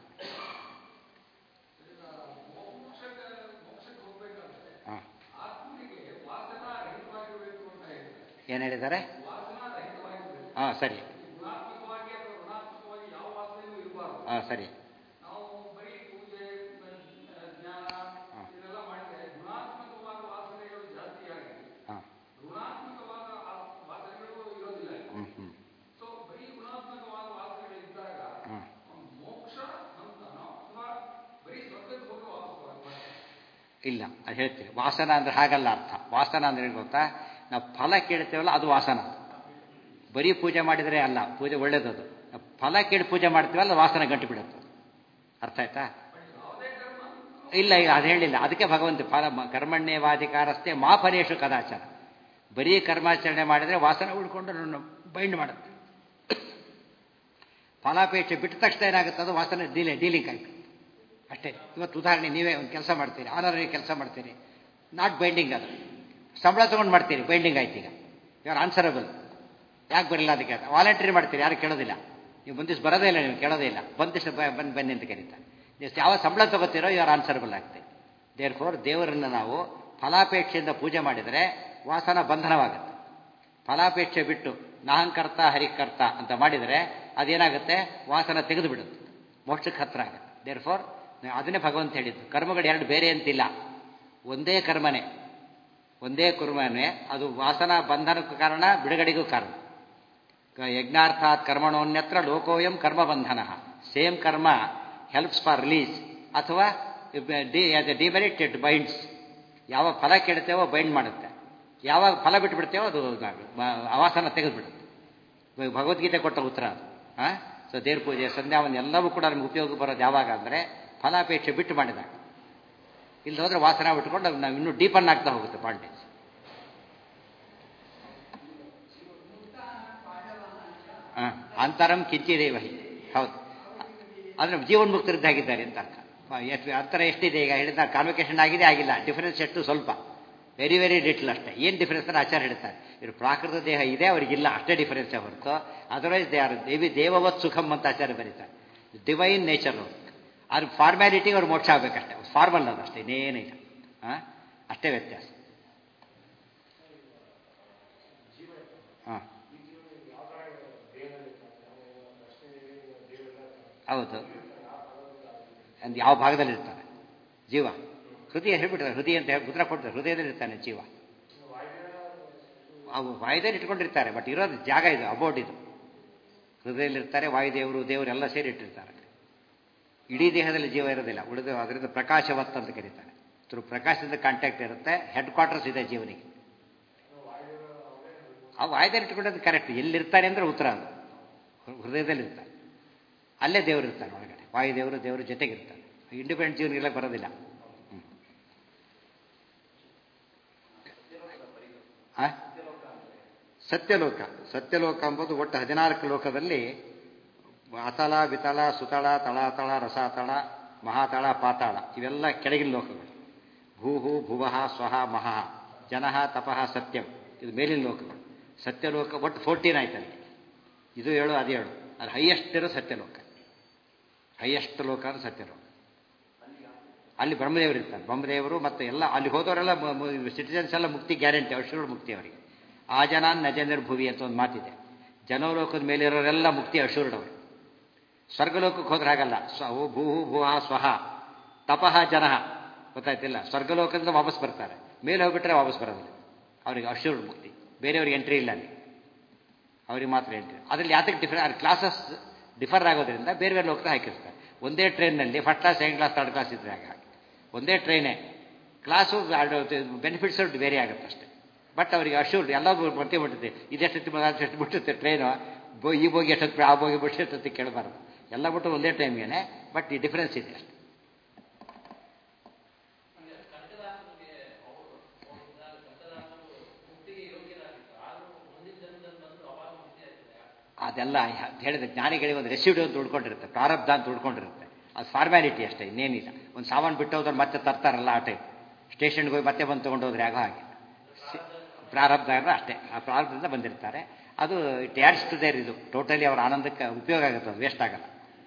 ಹಾಂ ಏನು ಹೇಳಿದ್ದಾರೆ ಹಾಂ ಸರಿ ಹಾಂ ಸರಿ ಹಾಂ ಹ್ಞೂ ಹ್ಞೂ ಹಾಂ ಇಲ್ಲ ಅದು ಹೇಳ್ತೀವಿ ವಾಸನ ಅಂದ್ರೆ ಹಾಗಲ್ಲ ಅರ್ಥ ವಾಸನ ಅಂದ್ರೆ ಏನು ಗೊತ್ತಾ ನಾವು ಫಲ ಕೇಳ್ತೇವಲ್ಲ ಅದು ವಾಸನ ಬರೀ ಪೂಜೆ ಮಾಡಿದರೆ ಅಲ್ಲ ಪೂಜೆ ಒಳ್ಳೇದದು ಫಲ ಕೇಳಿ ಪೂಜೆ ಮಾಡ್ತೀವಲ್ಲ ವಾಸನ ಗಂಟು ಬಿಡುತ್ತೆ ಅರ್ಥ ಆಯ್ತಾ ಇಲ್ಲ ಇಲ್ಲ ಅದು ಹೇಳಿಲ್ಲ ಅದಕ್ಕೆ ಭಗವಂತ ಫಲ ಕರ್ಮಣ್ಯವಾಧಿಕಾರಸ್ಥೆ ಮಾಫಲೇಶು ಕದಾಚಾರ ಬರೀ ಕರ್ಮಾಚರಣೆ ಮಾಡಿದರೆ ವಾಸನ ಉಳ್ಕೊಂಡು ನನ್ನ ಬೈಂಡ್ ಮಾಡುತ್ತೆ ಫಲಾಪೇಕ್ಷೆ ಬಿಟ್ಟ ತಕ್ಷಣ ಏನಾಗುತ್ತೆ ಅದು ವಾಸನೆ ಡೀಲೆ ಡೀಲಿಂಗ್ ಆಯ್ತು ಅಷ್ಟೇ ಇವತ್ತು ಉದಾಹರಣೆ ನೀವೇ ಒಂದು ಕೆಲಸ ಮಾಡ್ತೀರಿ ಆನರಲ್ಲಿ ಕೆಲಸ ಮಾಡ್ತೀರಿ ನಾಟ್ ಬೈಂಡಿಂಗ್ ಅದು ಸಂಬಳ ತೊಗೊಂಡು ಮಾಡ್ತೀರಿ ಬೈಂಡಿಂಗ್ ಆಯ್ತು ಈಗ ಯಾರು ಆನ್ಸರಬಲ್ ಯಾಕೆ ಬರಲಿಲ್ಲ ಅದಕ್ಕೆ ವಾಲಂಟಿಯರ್ ಮಾಡ್ತೀರಿ ಯಾರು ಕೇಳೋದಿಲ್ಲ ನೀವು ಬಂದಿಸ್ ಬರೋದೇ ಇಲ್ಲ ನೀವು ಕೇಳೋದೇ ಇಲ್ಲ ಬಂದಿಷ್ಟು ಬಂದು ಬನ್ನಿ ಅಂತ ಕರೀತಾರೆ ನೀವು ಯಾವ ಸಂಬಳ ತಗೋತೀರೋ ಯಾರು ಆನ್ಸರಬಲ್ ಆಗ್ತೀರಿ ದೇರ್ ಫೋರ್ ದೇವರನ್ನು ನಾವು ಫಲಾಪೇಕ್ಷೆಯಿಂದ ಪೂಜೆ ಮಾಡಿದರೆ ವಾಸನ ಬಂಧನವಾಗುತ್ತೆ ಫಲಾಪೇಕ್ಷೆ ಬಿಟ್ಟು ನಾಹಂಕರ್ತ ಹರಿಕರ್ತ ಅಂತ ಮಾಡಿದರೆ ಅದೇನಾಗುತ್ತೆ ವಾಸನ ತೆಗೆದು ಬಿಡುತ್ತೆ ಮೋಕ್ಷಕ್ಕೆ ಹತ್ರ ಆಗುತ್ತೆ ದೇರ್ ಫೋರ್ ಅದನ್ನೇ ಭಗವಂತ ಹೇಳಿದ್ದು ಕರ್ಮಗಳು ಎರಡು ಬೇರೆ ಅಂತಿಲ್ಲ ಒಂದೇ ಕರ್ಮನೆ ಒಂದೇ ಕರ್ಮನೆ ಅದು ವಾಸನ ಬಂಧನಕ್ಕೂ ಕಾರಣ ಬಿಡುಗಡೆಗೂ ಕಾರಣ ಯಜ್ಞಾರ್ಥಾತ್ ಕರ್ಮಣೋನ್ಯತ್ರ ಲೋಕೋಯಂ ಕರ್ಮ ಬಂಧನ ಸೇಮ್ ಕರ್ಮ ಹೆಲ್ಪ್ಸ್ ಫಾರ್ ರಿಲೀಸ್ ಅಥವಾ ಡಿಮೆರಿಟ್ ಇಟ್ ಬೈಂಡ್ಸ್ ಯಾವ ಫಲ ಕೆಡ್ತೇವೋ ಬೈಂಡ್ ಮಾಡುತ್ತೆ ಯಾವಾಗ ಫಲ ಬಿಟ್ಟು ಬಿಡ್ತೇವೋ ಅದು ಅವಾಸನ ತೆಗೆದುಬಿಡುತ್ತೆ ಭಗವದ್ಗೀತೆ ಕೊಟ್ಟ ಉತ್ತರ ಅದು ಹಾಂ ಸೊ ದೇವ್ರ ಪೂಜೆ ಸಂಧ್ಯಾವನ್ನ ಎಲ್ಲವೂ ಕೂಡ ನಮ್ಗೆ ಉಪಯೋಗ ಬರೋದು ಯಾವಾಗ ಅಂದರೆ ಫಲಾಪೇಕ್ಷೆ ಬಿಟ್ಟು ಮಾಡಿದಾಗ ಇಲ್ಲಿ ಹೋದ್ರೆ ವಾಸನ ಬಿಟ್ಕೊಂಡು ನಾವು ಇನ್ನೂ ಡೀಪನ್ ಆಗ್ತಾ ಹೋಗುತ್ತೆ ಪಾಂಡೇಜ್ ಹಾಂ ಅಂತರಂ ಕಿಂಚಿದೇವ ಹಿ ಹೌದು ಅಂದರೆ ಜೀವನ್ಮುಕ್ತರಿದ್ದಾಗಿದ್ದಾರೆ ಅಂತ ಅರ್ಥ ಎಷ್ಟು ಅಂತರ ಎಷ್ಟಿದೆ ಈಗ ಹೇಳಿದ ಕಾನ್ವಕೇಶನ್ ಆಗಿದೆ ಆಗಿಲ್ಲ ಡಿಫರೆನ್ಸ್ ಎಷ್ಟು ಸ್ವಲ್ಪ ವೆರಿ ವೆರಿ ಲಿಟ್ಲ್ ಅಷ್ಟೇ ಏನು ಡಿಫರೆನ್ಸ್ ಅಂತ ಆಚಾರ ಹೇಳ್ತಾರೆ ಇವರು ಪ್ರಾಕೃತ ದೇಹ ಇದೆ ಅವರಿಗಿಲ್ಲ ಅಷ್ಟೇ ಡಿಫರೆನ್ಸೇ ಹೊರತು ಅದರ್ವೈಸ್ ದೇ ಆರ್ ದೇವಿ ದೇವವತ್ ಸುಖಂ ಅಂತ ಆಚಾರ ಬರೀತಾರೆ ಡಿವೈನ್ ನೇಚರ್ ಅದ್ರ ಫಾರ್ಮ್ಯಾಲಿಟಿ ಅವ್ರು ಮೋಕ್ಷ ಆಗಬೇಕಷ್ಟೇ ಫಾರ್ಮಲ್ ಅದು ಅಷ್ಟೇ ಇನ್ನೇನಿಲ್ಲ ಹಾಂ ಅಷ್ಟೇ ವ್ಯತ್ಯಾಸ ಹಾಂ ಹೌದು ಅಂದ್ ಯಾವ ಭಾಗದಲ್ಲಿ ಇರ್ತಾನೆ ಜೀವ ಹೃದಯ ಹೇಳ್ಬಿಟ್ರೆ ಹೃದಯ ಅಂತ ಹೇಳಿ ಉತ್ತರ ಕೊಡ್ತಾರೆ ಹೃದಯದಲ್ಲಿ ಇರ್ತಾನೆ ಜೀವ ಅವು ವಾಯುದೇವರು ಇಟ್ಕೊಂಡಿರ್ತಾರೆ ಬಟ್ ಇರೋದು ಜಾಗ ಇದು ಅಬೋರ್ಡ್ ಇದು ಹೃದಯದಲ್ಲಿರ್ತಾರೆ ವಾಯುದೇವರು ದೇವರು ಎಲ್ಲ ಸೇರಿ ಇಟ್ಟಿರ್ತಾರೆ ಇಡೀ ದೇಹದಲ್ಲಿ ಜೀವ ಇರೋದಿಲ್ಲ ಉಳಿದ ಅದರಿಂದ ಪ್ರಕಾಶವತ್ ಅಂತ ಕರೀತಾರೆ ಥ್ರೂ ಪ್ರಕಾಶದಿಂದ ಕಾಂಟ್ಯಾಕ್ಟ್ ಇರುತ್ತೆ ಹೆಡ್ ಕ್ವಾರ್ಟರ್ಸ್ ಇದೆ ಜೀವನಿಗೆ ಆ ವಾಯುದೇವರು ಇಟ್ಕೊಂಡದ್ದು ಕರೆಕ್ಟ್ ಎಲ್ಲಿರ್ತಾರೆ ಅಂದರೆ ಉತ್ತರ ಅದು ಹೃದಯದಲ್ಲಿ ಇರ್ತಾರೆ ಅಲ್ಲೇ ದೇವರು ಇರ್ತಾರೆ ಒಳಗಡೆ ವಾಯುದೇವರು ದೇವರು ಜೊತೆಗಿರ್ತಾರೆ ಇಂಡಿಪೆಂಡೆಂಟ್ ಜೀವನ ಬರೋದಿಲ್ಲ ಸತ್ಯಲೋಕ ಸತ್ಯಲೋಕ ಎಂಬುದು ಒಟ್ಟು ಹದಿನಾಲ್ಕು ಲೋಕದಲ್ಲಿ ಅತಳ ವಿತಳ ಸುತಳ ತಳಾತಳ ರಸಾತಳ ಮಹಾತಳ ಪಾತಾಳ ಇವೆಲ್ಲ ಕೆಳಗಿನ ಲೋಕಗಳು ಭೂಹು ಭುವಃ ಸ್ವಹ ಮಹಃ ಜನಃ ತಪಃ ಸತ್ಯಂ ಇದು ಮೇಲಿನ ಲೋಕಗಳು ಸತ್ಯಲೋಕ ಒಟ್ಟು ಫೋರ್ಟೀನ್ ಆಯ್ತಲ್ಲಿ ಇದು ಹೇಳು ಅದು ಹೇಳು ಅದು ಹೈಯೆಸ್ಟ್ ಇರೋ ಸತ್ಯಲೋಕ ಹೈಯೆಸ್ಟ್ ಲೋಕ ಅಂದ್ರೆ ಸತ್ಯಲೋಕ ಅಲ್ಲಿ ಬ್ರಹ್ಮದೇವರು ಇರ್ತಾರೆ ಬ್ರಹ್ಮದೇವರು ಮತ್ತು ಎಲ್ಲ ಅಲ್ಲಿ ಹೋದವರೆಲ್ಲ ಸಿಟಿಸನ್ಸ್ ಎಲ್ಲ ಮುಕ್ತಿ ಗ್ಯಾರಂಟಿ ಅಶ್ವರುಗಳು ಮುಕ್ತಿ ಅವರಿಗೆ ಆ ಜನ ನಜೇಂದ್ರ ಭುವಿ ಅಂತ ಒಂದು ಮಾತಿದೆ ಜನೋಲೋಕದ ಮೇಲಿರೋರೆಲ್ಲ ಮುಕ್ತಿ ಅಶೂರ್ಡವರು ಸ್ವರ್ಗಲೋಕಕ್ಕೆ ಹೋದ್ರೆ ಹಾಗಲ್ಲ ಸ್ವ ಭೂ ಭುವ ಸ್ವಹ ತಪಃ ಜನಃ ಗೊತ್ತಾಯ್ತಿಲ್ಲ ಸ್ವರ್ಗಲೋಕದಿಂದ ವಾಪಸ್ ಬರ್ತಾರೆ ಮೇಲೆ ಹೋಗ್ಬಿಟ್ರೆ ವಾಪಸ್ ಬರೋದಿಲ್ಲ ಅವರಿಗೆ ಅಶ್ಯೂರ್ಡ್ ಮುಕ್ತಿ ಬೇರೆಯವ್ರಿಗೆ ಎಂಟ್ರಿ ಇಲ್ಲ ಅಲ್ಲಿ ಅವ್ರಿಗೆ ಮಾತ್ರ ಎಂಟ್ರಿ ಅದರಲ್ಲಿ ಯಾತಕ್ಕೆ ಡಿಫರ್ ಅದು ಕ್ಲಾಸಸ್ ಡಿಫರ್ ಆಗೋದ್ರಿಂದ ಬೇರೆ ಬೇರೆ ಲೋಕದ ಹಾಕಿರ್ತಾರೆ ಒಂದೇ ಟ್ರೈನ್ನಲ್ಲಿ first class second class third class ಇದ್ರೆ ಹಾಗೆ ಒಂದೇ ಟ್ರೈನೇ ಕ್ಲಾಸು ಬೆನಿಫಿಟ್ಸ್ ಬೇರೆ ಆಗುತ್ತೆ ಅಷ್ಟೇ ಬಟ್ ಅವರಿಗೆ ಅಶ್ಯೂರ್ಡ್ ಎಲ್ಲ ಮತ್ತೆ ಬಿಟ್ಟಿದೆ ಇದೆಷ್ಟೊತ್ತಿ ಎಷ್ಟು ಬಿಟ್ಟಿರುತ್ತೆ ಟ್ರೈನು ಬೋ ಈ ಬೋಗಿ ಎಷ್ಟೊತ್ತು ಆ ಬೋಗಿ ಬಿಟ್ಟು ಎಷ್ಟೊತ್ತಿ ಕೇಳಬಾರ್ದು ಎಲ್ಲ ಬಿಟ್ಟು ಒಂದೇ ಟೈಮ್ಗೆ ಬಟ್ ಈ ಡಿಫರೆನ್ಸ್ ಇದೆ ಅಷ್ಟೇ ಅದೆಲ್ಲ ಹೇಳಿದ ಜ್ಞಾನಿಗಳಿಗೆ ಒಂದು ರೆಸಿಡ್ಯೂ ಅಂತ ಉಳ್ಕೊಂಡಿರುತ್ತೆ ಪ್ರಾರಬ್ಧ ಅಂತ ಉಳ್ಕೊಂಡಿರುತ್ತೆ ಅದು ಫಾರ್ಮ್ಯಾಲಿಟಿ ಅಷ್ಟೇ ಇನ್ನೇನಿಲ್ಲ ಒಂದು ಸಾಮಾನು ಬಿಟ್ಟು ಹೋದ್ರೆ ಮತ್ತೆ ತರ್ತಾರಲ್ಲ ಆ ಟೈಪ್ ಸ್ಟೇಷನ್ಗೆ ಹೋಗಿ ಮತ್ತೆ ಬಂದು ತೊಗೊಂಡು ಹೋದ್ರೆ ಆಗೋ ಹಾಗೆ ಪ್ರಾರಬ್ಧ ಅಂದ್ರೆ ಅಷ್ಟೇ ಆ ಪ್ರಾರಬ್ಧದಿಂದ ಬಂದಿರ್ತಾರೆ ಅದು ಇಟ್ ಆ್ಯಡ್ಸ್ ಟು ದೇರ್ ಇದು ಟೋಟಲಿ ಅವ್ರ ಆನಂದಕ್ಕೆ ಉಪಯೋಗ ಆಗುತ್ತೆ ಅದು ವೇಸ್ಟ್ ಆಗಲ್ಲ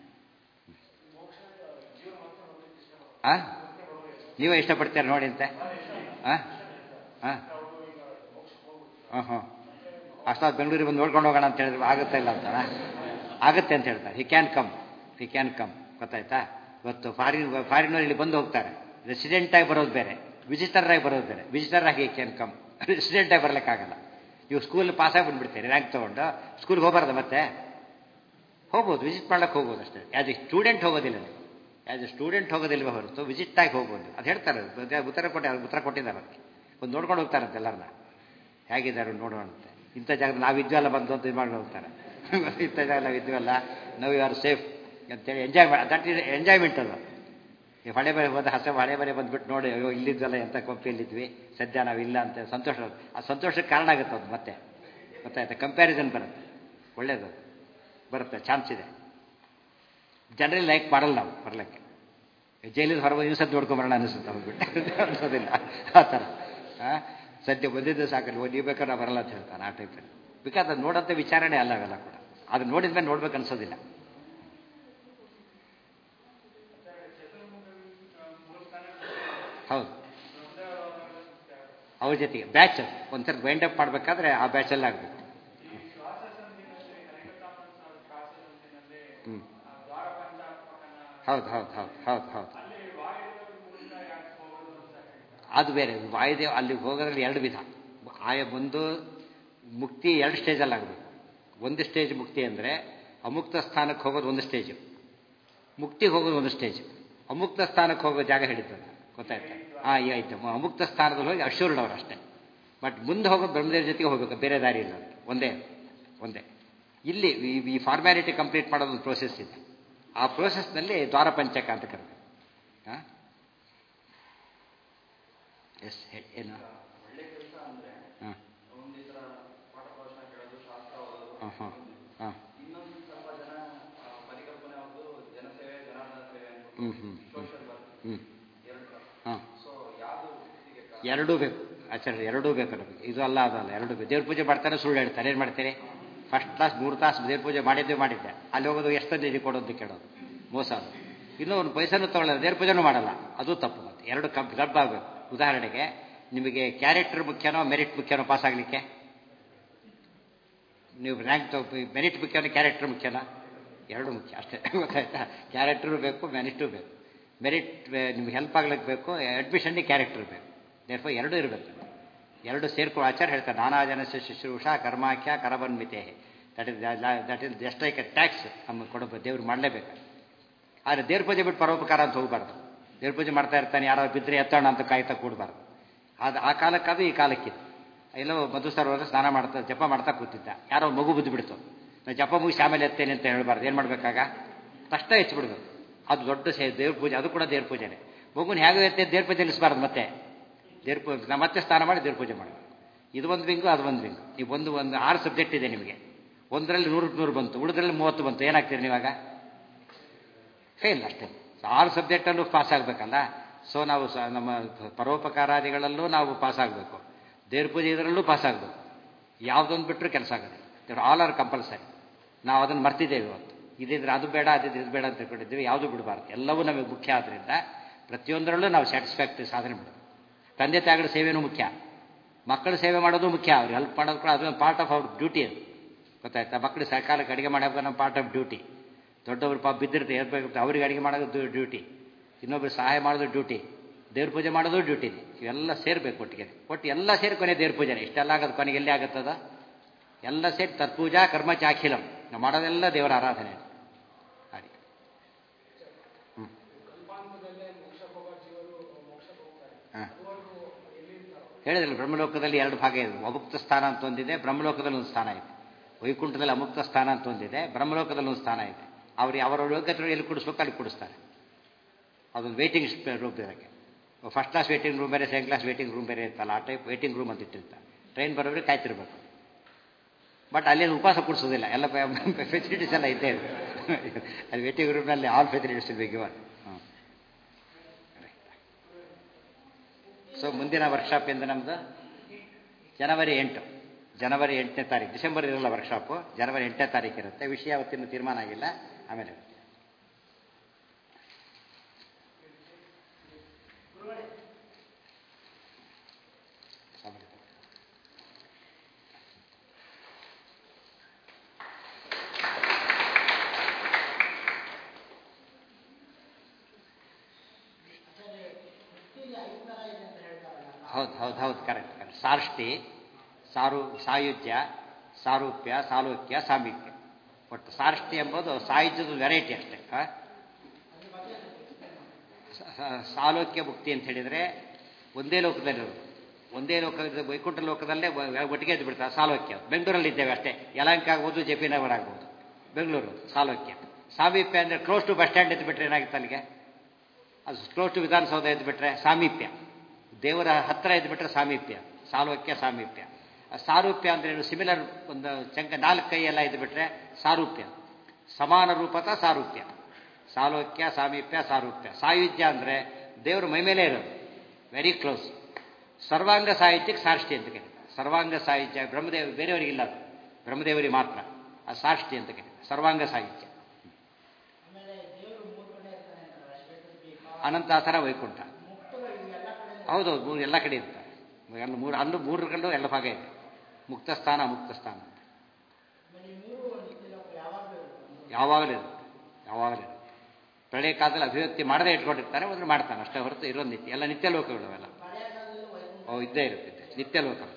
ಆ ನೀವೇ ಇಷ್ಟಪಡ್ತೀರ ನೋಡಿ ಅಂತೆ ಹಾಂ ಹಾಂ ಹಾಂ ಹಾಂ ಅಷ್ಟಾದ್ ಬೆಂಗಳೂರಿಗೆ ಬಂದು ನೋಡ್ಕೊಂಡು ಹೋಗೋಣ ಅಂತ ಹೇಳಿದ್ರೆ ಆಗುತ್ತೆ ಇಲ್ಲ ಅಂತಾನ ಆಗುತ್ತೆ ಅಂತ ಹೇಳ್ತಾರೆ he can come he can come ಗೊತ್ತಾಯ್ತಾ ಇವತ್ತು ಫಾರಿನ್ ಫಾರಿನವ್ರು ಇಲ್ಲಿ ಬಂದು ಹೋಗ್ತಾರೆ ರೆಸಿಡೆಂಟಾಗಿ ಬರೋದು ಬೇರೆ ವಿಸಿಟರಾಗಿ ಬರೋದು ಬೇರೆ ವಿಸಿಟರಾಗಿ ಹಿ ಕ್ಯಾನ್ ಕಮ್ ರೆಸಿಡೆಂಟಾಗಿ ಬರಲಿಕ್ಕಾಗಲ್ಲ ನೀವು ಸ್ಕೂಲ್ ಪಾಸಾಗಿ ಬಂದುಬಿಡ್ತೀರಿ ರ್ಯಾಂಕ್ ತೊಗೊಂಡು ಸ್ಕೂಲ್ಗೆ ಹೋಗಬಾರ್ದು ಮತ್ತೆ ಹೋಗ್ಬೋದು ವಿಸಿಟ್ ಮಾಡ್ಲಿಕ್ಕೆ ಹೋಗ್ಬೋದು ಅಷ್ಟೇ ಆ್ಯಸ್ ಎ ಸ್ಟೂಡೆಂಟ್ ಹೋಗೋದಿಲ್ಲ ನೀವು ಆ್ಯಸ್ ಎ ಸ್ಟೂಡೆಂಟ್ ಹೋಗೋದಿಲ್ವ ಹೊರತು ವಿಸಿಟ್ ಆಗಿ ಹೋಗ್ಬೋದು ಅದು ಹೇಳ್ತಾರೆ ಉತ್ತರ ಕೊಟ್ಟಿ ಉತ್ತರ ಕೊಟ್ಟಿದ್ದಾರೆ ಅದಕ್ಕೆ ಒಂದು ನೋಡ್ಕೊಂಡು ಹೋಗ್ತಾರಂತೆ ಎಲ್ಲರನ್ನ ಹೇಗಿದ್ದಾರೆ ನೋಡೋಣ ಅಂತೆ ಇಂಥ ಜಾಗದಲ್ಲಿ ನಾವು ಇದ್ವಲ್ಲ ಬಂದು ಅಂತ ಇದು ಮಾಡಿ ಹೋಗ್ತಾರೆ ಇಂಥ ಜಾಗ ನಾವು ಇದ್ವಲ್ಲ ನಾವು ಯು ಆರ್ ಸೇಫ್ ಅಂತೇಳಿ ಎಂಜಾಯ್ ಮಾಡಿ ದಟ್ ಇಸ್ ಎಂಜಾಯ್ಮೆಂಟ್ ಅದು ಈ ಹಳೆ ಬರೆ ಬಂದು ಹಸ ಹಳೆ ಬರೆ ಬಂದುಬಿಟ್ಟು ನೋಡಿ ಅಯ್ಯೋ ಇಲ್ಲಿದ್ವಲ್ಲ ಎಂಥ ಕೊಂಪಿಯಲ್ಲಿದ್ವಿ ಸದ್ಯ ನಾವು ಇಲ್ಲ ಅಂತ ಸಂತೋಷ ಆ ಸಂತೋಷಕ್ಕೆ ಕಾರಣ ಆಗುತ್ತೆ ಅದು ಮತ್ತೆ ಗೊತ್ತಾಯ್ತಾ ಕಂಪ್ಯಾರಿಸನ್ ಬರುತ್ತೆ ಒಳ್ಳೇದು ಬರುತ್ತೆ ಚಾನ್ಸ್ ಇದೆ ಜನರಲಿ ಲೈಕ್ ಮಾಡಲ್ಲ ನಾವು ಬರಲಿಕ್ಕೆ ಜೈಲಿಂದ ಹೊರಗೆ ದಿವಸ ನೋಡ್ಕೊಂಬರೋಣ ಅನಿಸುತ್ತೆ ಹೋಗ್ಬಿಟ್ಟು ಅನ್ಸೋದಿಲ್ಲ ಆ ಥರ ಹಾಂ ಸದ್ಯ ಬಂದಿದ್ದು ಸಾಕಲ್ಲಿ ನೀವು ಬೇಕಾದ್ರೆ ನಾವು ಬರಲ್ಲ ಅಂತ ಹೇಳ್ತಾನೆ ಆ ಟೈಪಲ್ಲಿ ಬಿಕಾಸ್ ಅದು ನೋಡೋಂಥ ವಿಚಾರಣೆ ಅಲ್ಲ ಅವೆಲ್ಲ ಕೂಡ ಅದು ನೋಡಿದ ಮೇಲೆ ನೋಡ್ಬೇಕು ಅನ್ಸೋದಿಲ್ಲ ಹೌದು ಅವ್ರ ಜೊತೆಗೆ ಬ್ಯಾಚ್ ಒಂದ್ಸರಿ ವೈಂಡ್ ಅಪ್ ಮಾಡಬೇಕಾದ್ರೆ ಆ ಬ್ಯಾಚಲ್ಲಿ ಆಗಬೇಕು ಹ್ಞೂ ಹೌದು ಹೌದು ಹೌದು ಹೌದು ಹೌದು ಅದು ಬೇರೆ ವಾಯುದೇವ ಅಲ್ಲಿಗೆ ಹೋಗೋದ್ರಲ್ಲಿ ಎರಡು ವಿಧ ಆಯ ಒಂದು ಮುಕ್ತಿ ಎರಡು ಸ್ಟೇಜಲ್ಲಿ ಆಗಬೇಕು ಒಂದು ಸ್ಟೇಜ್ ಮುಕ್ತಿ ಅಂದರೆ ಅಮುಕ್ತ ಸ್ಥಾನಕ್ಕೆ ಹೋಗೋದು ಒಂದು ಸ್ಟೇಜು ಮುಕ್ತಿಗೆ ಹೋಗೋದು ಒಂದು ಸ್ಟೇಜ್ ಅಮುಕ್ತ ಸ್ಥಾನಕ್ಕೆ ಹೋಗೋ ಜಾಗ ಹಿಡಿತದೆ ಗೊತ್ತಾಯ್ತಾ ಹಾಂ ಈ ಆಯ್ತು ಅಮುಕ್ತ ಸ್ಥಾನದಲ್ಲಿ ಹೋಗಿ ಅಶ್ಯೂರ್ಡ್ ಅವರು ಅಷ್ಟೇ ಬಟ್ ಮುಂದೆ ಹೋಗೋದು ಬ್ರಹ್ಮದೇವ್ರ ಜೊತೆಗೆ ಹೋಗ್ಬೇಕು ಬೇರೆ ದಾರಿ ಇಲ್ಲ ಅಂತ ಒಂದೇ ಒಂದೇ ಇಲ್ಲಿ ಈ ಫಾರ್ಮ್ಯಾಲಿಟಿ ಕಂಪ್ಲೀಟ್ ಮಾಡೋದೊಂದು ಪ್ರೋಸೆಸ್ ಇದೆ ಆ ಪ್ರೋಸೆಸ್ನಲ್ಲಿ ದ್ವಾರ ಪಂಚಕ ಅಂತ ಕರೆದು ಹಾಂ ಎಸ್ ಹೇಳಿ ಏನು ಹಾಂ ಹಾಂ ಹಾಂ ಹಾಂ ಹ್ಞೂ ಹ್ಞೂ ಹ್ಞೂ ಹಾಂ ಎರಡೂ ಬೇಕು ಆಚಾರ್ಯ ಎರಡೂ ಬೇಕು ನಮಗೆ ಇದು ಅಲ್ಲ ಅದಲ್ಲ ಎರಡೂ ಬೇಕು ದೇವ್ರ ಪೂಜೆ ಮಾಡ್ತಾರೆ ಸುಳ್ಳು ಹೇಳ್ತಾರೆ ಏನು ಮಾಡ್ತೀರಿ ಫಸ್ಟ್ ಕ್ಲಾಸ್ ಮೂರು ತಾಸು ದೇವ್ರ ಪೂಜೆ ಮಾಡಿದ್ದೆ ಮಾಡಿದ್ದೆ ಅಲ್ಲಿ ಹೋಗೋದು ಎಷ್ಟು ನಿಧಿ ಕೊಡೋದು ಕೇಳೋದು ಮೋಸ ಅದು ಇನ್ನೂ ಒಂದು ಪೈಸನೂ ತೊಗೊಳ್ಳಲ್ಲ ದೇವ್ರ ಪೂಜೆನೂ ಮಾಡಲ್ಲ ಅದು ತಪ್ಪು ಮತ್ತೆ ಎರಡು ಕಪ್ ಗರ್ಭ ಆಗಬೇಕು ಉದಾಹರಣೆಗೆ ನಿಮಗೆ ಕ್ಯಾರೆಕ್ಟರ್ ಮುಖ್ಯನೋ ಮೆರಿಟ್ ಮುಖ್ಯನೋ ಪಾಸ್ ಆಗಲಿಕ್ಕೆ ನೀವು ರ್ಯಾಂಕ್ ತಗೋ ಮೆರಿಟ್ ಮುಖ್ಯನೋ ಕ್ಯಾರೆಕ್ಟರ್ ಮುಖ್ಯನೋ ಎರಡು ಮುಖ್ಯ ಅಷ್ಟೇ ಗೊತ್ತಾಯ್ತಾ ಕ್ಯಾರೆಕ್ಟರು ಬೇಕು ಮೆರಿಟು ಬೇಕು ಮೆರಿಟ್ ನಿಮ್ಗೆ ಹೆಲ್ಪ್ ಆಗ್ಲಿಕ್ಕೆ ಬೇಕು ಅಡ್ಮಿಷನ್ಗೆ ಕ್ಯಾರೆಕ್ಟರ್ ಬೇಕು ದೇರ್ಫೋ ಎರಡೂ ಇರಬೇಕು ಎರಡು ಸೇರ್ಕೊಂಡು ಆಚಾರ ಹೇಳ್ತಾರೆ ನಾನಾ ಜನಸ್ಯ ಶುಶ್ರೂಷಾ ಕರ್ಮಾಖ್ಯ ಕರಬನ್ಮಿತೆ that is that is just like a tax ನಮಗೆ ಕೊಡಬೇಕು ದೇವ್ರು ಮಾಡಲೇಬೇಕು ಆದರೆ ದೇವ್ರ ಪೂಜೆ ಬಿಟ್ಟು ಪರೋಪಕಾರ ಅಂತ ಹೋಗಬಾರ್ದು ದೇವ್ರ ಪೂಜೆ ಮಾಡ್ತಾ ಇರ್ತಾನೆ ಯಾರೋ ಬಿದ್ದರೆ ಎತ್ತೋಣ ಅಂತ ಕಾಯ್ತಾ ಕೂಡಬಾರ್ದು ಅದು ಆ ಕಾಲಕ್ಕಾದ ಈ ಕಾಲಕ್ಕಿದೆ ಎಲ್ಲೋ ಮಧು ಸರೋವರ ಸ್ನಾನ ಮಾಡ್ತಾ ಜಪ ಮಾಡ್ತಾ ಕೂತಿದ್ದ ಯಾರೋ ಮಗು ಬಿದ್ದು ಬಿಡ್ತು ನಾನು ಜಪ ಮುಗಿಸಿ ಆಮೇಲೆ ಎತ್ತೇನೆ ಅಂತ ಹೇಳ್ಬಾರ್ದು ಏನು ಮಾಡಬೇಕಾಗ ತಷ್ಟ ಹೆಚ್ಚಿಬಿಡ್ಬೇಕು ಅದು ದೊಡ್ಡ ಸೇ ದೇವ್ರ ಪೂಜೆ ಅದು ಕೂಡ ದೇವ್ರ ಪೂಜೆನೇ ಮಗುನ ಹೇಗೆ ಎತ್ತೆ ದೇವ್ರ ಪೂಜೆ ನಿಲ್ಲಿಸಬಾರ್ದು ಮತ್ತೆ ದೇವ್ರ ಪೂಜೆ ನಾ ಮತ್ತೆ ಸ್ನಾನ ಮಾಡಿ ದೇವ್ರ ಪೂಜೆ ಮಾಡಬೇಕು ಇದು ಒಂದು ಬಿಂಗು ಅದು ಒಂದು ಬಿಂಗು ನೀವು ಒಂದು ಒಂದು ಆರು ಸಬ್ಜೆಕ್ಟ್ ಇದೆ ನಿಮಗೆ ಒಂದರಲ್ಲಿ ನೂರಕ್ಕೆ ನೂರು ಬಂತು ಉಳಿದ್ರಲ್ಲಿ ಮೂವತ್ತು ಬಂತು ಏನಾಗ್ತೀರಿ ನೀವಾಗ ಫೇಲ್ ಅಷ್ಟೇ ಆರು ಸಬ್ಜೆಕ್ಟಲ್ಲೂ ಪಾಸ್ ಆಗಬೇಕಲ್ಲ ಸೊ ನಾವು ಸ ನಮ್ಮ ಪರೋಪಕಾರಾದಿಗಳಲ್ಲೂ ನಾವು ಪಾಸ್ ಆಗಬೇಕು ದೇವ್ರ ಪೂಜೆ ಇದರಲ್ಲೂ ಪಾಸ್ ಆಗಬೇಕು ಯಾವುದೊಂದು ಬಿಟ್ಟರು ಕೆಲಸ ಆಗೋದು ದೇವ್ರು ಆಲ್ ಆರ್ ಕಂಪಲ್ಸರಿ ನಾವು ಅದನ್ನು ಮರ್ತಿದ್ದೇವೆ ಇವತ್ತು ಇದಿದ್ರೆ ಅದು ಬೇಡ ಅದಿದ್ರೆ ಇದು ಬೇಡ ಅಂತ ತಿಳ್ಕೊಂಡಿದ್ದೀವಿ ಯಾವುದು ಬಿಡಬಾರ್ದು ಎಲ್ಲವೂ ನಮಗೆ ಮುಖ್ಯ ಆದ್ದರಿಂದ ಪ್ರತಿಯೊಂದರಲ್ಲೂ ನಾವು ಸ್ಯಾಟಿಸ್ಫ್ಯಾಕ್ಟರಿ ಸಾಧನೆ ಮಾಡಬೇಕು ತಂದೆ ತಾಯಿಗಳ ಸೇವೆನೂ ಮುಖ್ಯ ಮಕ್ಕಳ ಸೇವೆ ಮಾಡೋದು ಮುಖ್ಯ ಅವ್ರಿಗೆ ಹೆಲ್ಪ್ ಮಾಡೋದು ಕೂಡ ಅದೊಂದು ಪಾರ್ಟ್ ಆಫ್ ಅವ್ರ ಡ್ಯೂಟಿ ಅದು ಗೊತ್ತಾಯ್ತಾ ಮಕ್ಕಳು ಸಕಾಲಕ್ಕೆ ಅಡುಗೆ ಮಾಡೋಕೆ ನಮ್ಮ ಪಾರ್ಟ್ ಆಫ್ ಡ್ಯೂಟಿ ದೊಡ್ಡವರು ಪಾಪ ಬಿದ್ದಿರುತ್ತೆ ಏರ್ಬೇಕು ಅವ್ರಿಗೆ ಅಡುಗೆ ಮಾಡೋದು ಡ್ಯೂಟಿ ಇನ್ನೊಬ್ರು ಸಹಾಯ ಮಾಡೋದು ಡ್ಯೂಟಿ ದೇವ್ರ ಪೂಜೆ ಮಾಡೋದು ಡ್ಯೂಟಿ ಇವೆಲ್ಲ ಸೇರ್ಬೇಕು ಒಟ್ಟಿಗೆ ಒಟ್ಟು ಎಲ್ಲ ಸೇರಿ ಕೊನೆ ದೇವ್ರ ಪೂಜೆನೆ ಇಷ್ಟೆಲ್ಲ ಆಗೋದು ಕೊನೆಗೆ ಎಲ್ಲಿ ಆಗುತ್ತದ ಎಲ್ಲ ಸೇರಿ ತತ್ಪೂಜಾ ಕರ್ಮ ಚಾಖಿಲಂ ನಾವು ಮಾಡೋದೆಲ್ಲ ದೇವರ ಆರಾಧನೆ ಹಾಗೆ ಹ್ಞೂ ಹಾಂ ಹೇಳಿದ್ರಲ್ಲ ಬ್ರಹ್ಮಲೋಕದಲ್ಲಿ ಎರಡು ಭಾಗ ಇದೆ ಅಮುಕ್ತ ಸ್ಥಾನ ಅಂತ ಒಂದಿದೆ ಬ್ರಹ್ಮಲೋಕದಲ್ಲಿ ಒಂದು ಸ್ಥಾನ ಇದೆ ವೈಕುಂಠದಲ್ಲಿ ಅಮುಕ್ತ ಸ್ಥಾನ ಅಂತ ಒಂದಿದೆ ಬ್ರಹ್ಮಲೋಕದಲ್ಲಿ ಒಂದು ಸ್ಥಾನ ಇದೆ ಅವ್ರಿಗೆ ಅವರ ಯೋಗ್ಯತೆ ಎಲ್ಲಿ ಕುಡಿಸ್ಬೇಕು ಅಲ್ಲಿ ಕುಡಿಸ್ತಾರೆ ಅದೊಂದು ವೇಟಿಂಗ್ ರೂಮ್ ಇದಕ್ಕೆ ಫಸ್ಟ್ ಕ್ಲಾಸ್ ವೇಟಿಂಗ್ ರೂಮ್ ಬೇರೆ ಸೆಕೆಂಡ್ ಕ್ಲಾಸ್ ವೇಟಿಂಗ್ ರೂಮ್ ಬೇರೆ ಇರ್ತಲ್ಲ ಆ ಟೈಪ್ ವೇಟಿಂಗ್ ರೂಮ್ ಅಂತ ಇಟ್ಟಿರ್ತಾರೆ ಟ್ರೈನ್ ಬರೋರಿಗೆ ಕಾಯ್ತಿರ್ಬೇಕು ಬಟ್ ಅಲ್ಲಿ ಉಪವಾಸ ಕೊಡಿಸೋದಿಲ್ಲ ಎಲ್ಲ ಫೆಸಿಲಿಟೀಸ್ ಎಲ್ಲ ಇದ್ದೇ ಇದೆ ಅಲ್ಲಿ ವೇಟಿಂಗ್ ರೂಮ್ನಲ್ಲಿ ಆಲ್ ಫೆಸಿಲಿಟೀಸ್ ಇರಬೇಕು ಇವಾಗ ಹಾಂ ಸೊ ಮುಂದಿನ ವರ್ಕ್ಶಾಪ್ ಎಂದು ನಮ್ಮದು ಜನವರಿ ಎಂಟು ಜನವರಿ ಎಂಟನೇ ತಾರೀಕು ಡಿಸೆಂಬರ್ ಇರಲ್ಲ ವರ್ಕ್ಶಾಪು ಜನವರಿ ಎಂಟನೇ ತಾರೀಕು ಇರುತ್ತೆ ವಿಷಯ ಅವತ್ತಿನ ತೀರ್ಮಾನ ಆಗಿಲ್ಲ ಆಮೇಲೆ ಹೌದು ಹೌದು ಹೌದು ಕರೆಕ್ಟ್ ಕರೆಕ್ಟ್ ಸಾರ್ಷ್ಟಿ ಸಾರು ಸಾಯುಜ್ಯ ಸಾರೂಪ್ಯ ಸಾಲೋಕ್ಯ ಸಾಮೀಪ್ಯ ಒಟ್ಟು ಸಾರ್ಷ್ಟಿ ಎಂಬುದು ಸಾಯುಜ್ಯದ ವೆರೈಟಿ ಅಷ್ಟೇ ಆ? ಸ- ಸ- ಸಾಲೋಕ್ಯ ಮುಕ್ತಿ ಅಂತ ಹೇಳಿದರೆ ಒಂದೇ ಲೋಕದಲ್ಲಿರೋದು ಒಂದೇ ಲೋಕದ ವೈಕುಂಠ ಲೋಕದಲ್ಲೇ ಒ- ಒಟ್ಟಿಗೆ ಎದ್ದು ಬಿಡ್ತಾರೆ ಸಾಲೋಕ್ಯ ಬೆಂಗಳೂರಲ್ಲಿ ಇದ್ದೇವೆ ಅಷ್ಟೇ ಯಲಹಂಕ ಆಗ್ಬೋದು ಜೆ ಪಿ ನಗರ ಆಗ್ಬೋದು ಬೆಂಗಳೂರು ಸಾಲೋಕ್ಯ ಸಾಮೀಪ್ಯ ಅಂದರೆ ಕ್ಲೋಸ್ ಟು ಬಸ್ ಸ್ಟ್ಯಾಂಡ್ ಎದ್ದು ಬಿಟ್ರೆ ಏನಾಗುತ್ತೆ ಅಲ್ಲಿಗೆ ಅದು ಕ್ಲೋಸ್ ಟು ವಿಧಾನಸೌಧ ಎದ್ದು ಬಿಟ್ರೆ ಸಾಮೀಪ್ಯ ದೇವರ ಹತ್ತಿರ ಎದ್ದು ಬಿಟ್ರೆ ಸಾಮೀಪ್ಯ ಸಾಲೋಕ್ಯ ಸಾಮೀಪ್ಯ ಆ ಸಾರೂಪ್ಯ ಅಂದ್ರೆ ಏನು ಸಿಮಿಲರ್ ಒಂದು ಚಂಕ ನಾಲ್ಕು ಕೈ ಎಲ್ಲ ಇದ್ದು ಬಿಟ್ರೆ ಸಾರೂಪ್ಯ ಸಮಾನ ರೂಪತ ಸಾರೂಪ್ಯ ಸಾಲೋಕ್ಯ ಸಾಮೀಪ್ಯ ಸಾರೂಪ್ಯ ಸಾಯುಜ್ಯ ಅಂದರೆ ದೇವರು ಮೈಮೇಲೆ ಇರೋದು ವೆರಿ ಕ್ಲೋಸ್ ಸರ್ವಾಂಗ ಸಾಹಿತ್ಯಕ್ಕೆ ಸಾರ್ಷ್ಟಿ ಅಂತ ಕರೀತಾರೆ ಸರ್ವಾಂಗ ಸಾಹಿತ್ಯ ಬ್ರಹ್ಮದೇವ ಬೇರೆಯವರಿಗಿಲ್ಲ ಅದು ಬ್ರಹ್ಮದೇವರಿಗೆ ಮಾತ್ರ ಆ ಸಾರ್ಷ್ಟಿ ಅಂತ ಕರೀತಾರೆ ಸರ್ವಾಂಗ ಸಾಹಿತ್ಯ ಅನಂತಾಸರ ವೈಕುಂಠ ಹೌದು ಮೂರು ಎಲ್ಲ ಕಡೆ ಇರ್ತಾರೆ ಎಲ್ಲ ಮೂರು ಅಲ್ಲೂ ಮೂರು ಕಲ್ಲು ಎಲ್ಲ ಭಾಗ ಇದೆ ಮುಕ್ತ ಸ್ಥಾನ ಮುಕ್ತ ಸ್ಥಾನ ಯಾವಾಗಲೂ ಇರುತ್ತೆ ಯಾವಾಗಲೂ ಇರುತ್ತೆ ಪ್ರಳಯ ಕಾಲದಲ್ಲಿ ಅಭಿವ್ಯಕ್ತಿ ಮಾಡದೇ ಇಟ್ಕೊಂಡಿರ್ತಾರೆ ಒಂದು ಮಾಡ್ತಾನೆ ಅಷ್ಟೇ ಹೊರತು ಇರೋದು ನಿತ್ಯ ಎಲ್ಲ ನಿತ್ಯ ಲೋಕಗಳು ಅವೆಲ್ಲ ಓ ಇದ್ದೇ ಇರುತ್ತೆ ನಿತ್ಯ ಲೋಕ